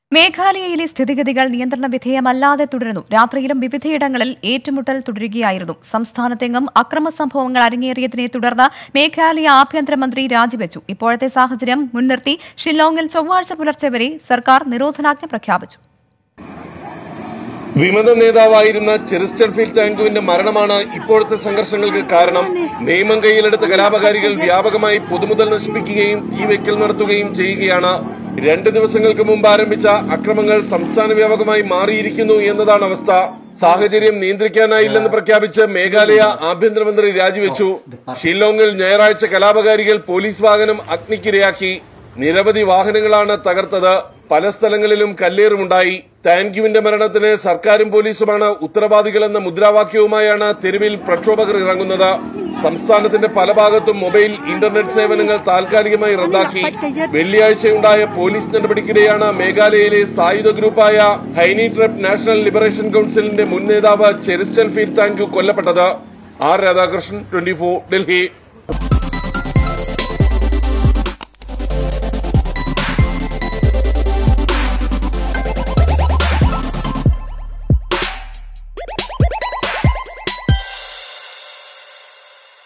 മേഘാലയയിലെ സ്ഥിതിഗതികൾ നിയന്ത്രണ വിധേയമല്ലാതെ തുടരുന്നു രാത്രിയിലും വിവിധയിടങ്ങളിൽ ഏറ്റുമുട്ടൽ തുടരുകയായിരുന്നു സംസ്ഥാനത്തെങ്ങും അക്രമ സംഭവങ്ങൾ അരങ്ങേറിയതിനെ തുടർന്ന് മേഘാലയ ആഭ്യന്തരമന്ത്രി രാജിവെച്ചു ഇപ്പോഴത്തെ സാഹചര്യം മുൻനിർത്തി ഷില്ലോങ്ങിൽ ചൊവ്വാഴ്ച പുലർച്ചെ വരെ സർക്കാർ നിരോധനാജ്ഞ പ്രഖ്യാപിച്ചു വിമത നേതാവായിരുന്ന ചെറിസ്റ്റർ ഫീൽഡ് താങ്കുവിന്റെ മരണമാണ് ഇപ്പോഴത്തെ സംഘർഷങ്ങൾക്ക് കാരണം നിയമം കയ്യിലെടുത്ത കലാപകാരികൾ വ്യാപകമായി പൊതുമുതൽ നശിപ്പിക്കുകയും തീവയ്ക്കൽ നടത്തുകയും ചെയ്യുകയാണ് രണ്ട് ദിവസങ്ങൾക്ക് മുമ്പ് ആരംഭിച്ച അക്രമങ്ങൾ സംസ്ഥാന വ്യാപകമായി മാറിയിരിക്കുന്നു എന്നതാണ് അവസ്ഥ സാഹചര്യം നിയന്ത്രിക്കാനായില്ലെന്ന് പ്രഖ്യാപിച്ച് മേഘാലയ ആഭ്യന്തരമന്ത്രി രാജിവെച്ചു ഷില്ലോങ്ങിൽ ഞായറാഴ്ച കലാപകാരികൾ പോലീസ് വാഹനം അഗ്നിക്കിരയാക്കി നിരവധി വാഹനങ്ങളാണ് തകർത്തത് പല സ്ഥലങ്ങളിലും കല്ലേറുമുണ്ടായി താൻക്യുവിന്റെ മരണത്തിന് സർക്കാരും പോലീസുമാണ് ഉത്തരവാദികളെന്ന മുദ്രാവാക്യവുമായാണ് തെരുവിൽ പ്രക്ഷോഭകർ ഇറങ്ങുന്നത് സംസ്ഥാനത്തിന്റെ പല ഭാഗത്തും മൊബൈൽ ഇന്റർനെറ്റ് സേവനങ്ങൾ താൽക്കാലികമായി റദ്ദാക്കി വെള്ളിയാഴ്ചയുണ്ടായ പോലീസ് നടപടിക്കിടെയാണ് മേഘാലയയിലെ സായുധ ഗ്രൂപ്പായ ഹൈനി ട്രബ് നാഷണൽ ലിബറേഷൻ കൌൺസിലിന്റെ മുൻ നേതാവ് ചെറിസ്റ്റൽ ഫീൽ താങ്കു കൊല്ലപ്പെട്ടത് ആർ രാധാകൃഷ്ണൻ ട്വന്റി ഡൽഹി